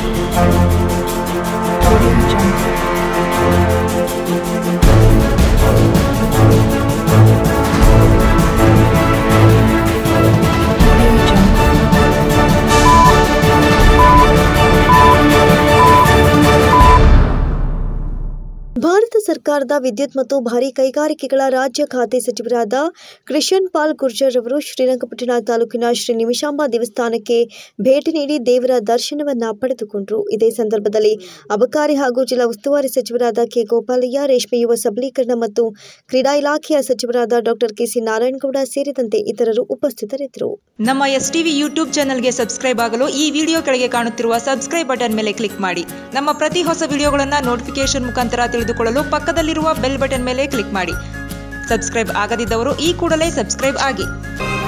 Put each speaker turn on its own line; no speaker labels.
Audio Jungle. Audio Jungle.
Bharat ಸರ್ಕಾರದ ವಿದ್ಯುತ್ ಮತ್ತು ಭಾರೀ ಕೈಗಾರಿಕೆಗಳ ರಾಜ್ಯ ಖಾತೆ ಸಚಿವರಾದ ಕೃಷನ್ ಪಾಲ್ ಗುರ್ಜರ್ ಅವರು ಶ್ರೀರಂಗಪಟ್ಟಣ ತಾಲೂಕಿನ ಶ್ರೀ ನಿಮಿಷಾಂಬ ದೇವಸ್ಥಾನಕ್ಕೆ ಭೇಟಿ ನೀಡಿ ದೇವರ ದರ್ಶನವನ್ನ ಪಡೆದುಕೊಂಡರು ಇದೇ ಸಂದರ್ಭದಲ್ಲಿ ಅಬಕಾರಿ ಹಾಗೂ ಜಿಲ್ಲಾ ಉಸ್ತುವಾರಿ ಸಚಿವರಾದ ಕೆ ಗೋಪಾಲಯ್ಯ ರೇಷ್ಮೆ ಯುವ ಸಬಲೀಕರಣ ಮತ್ತು ಕ್ರೀಡಾ ಇಲಾಖೆಯ ಸಚಿವರಾದ ಡಾಕ್ಟರ್ ಕೆಸಿ ನಾರಾಯಣಗೌಡ ಸೇರಿದಂತೆ ಇತರರು ಉಪಸ್ಥಿತರಿದ್ದರು
ನಮ್ಮ ಎಸ್ ಟಿವಿ ಯೂಟ್ಯೂಬ್ ಚಾನಲ್ಗೆ ಸಬ್ಸ್ಕ್ರೈಬ್ ಆಗಲು ಈ ವಿಡಿಯೋ ಕೆಳಗೆ ಕಾಣುತ್ತಿರುವ ಸಬ್ಸ್ಕ್ರೈಬ್ ಬಟನ್ ಮೇಲೆ ಕ್ಲಿಕ್ ಮಾಡಿ ನಮ್ಮ ಪ್ರತಿ ಹೊಸ ವಿಡಿಯೋಗಳನ್ನು ನೋಟಿಫಿಕೇಶನ್ ಮುಖಾಂತರ ತಿಳಿದುಕೊಳ್ಳಲು ಪಕ್ಕದಲ್ಲಿರುವ ಬೆಲ್ ಬಟನ್ ಮೇಲೆ ಕ್ಲಿಕ್ ಮಾಡಿ ಸಬ್ಸ್ಕ್ರೈಬ್ ಆಗದಿದ್ದವರು ಈ ಕೂಡಲೇ ಸಬ್ಸ್ಕ್ರೈಬ್ ಆಗಿ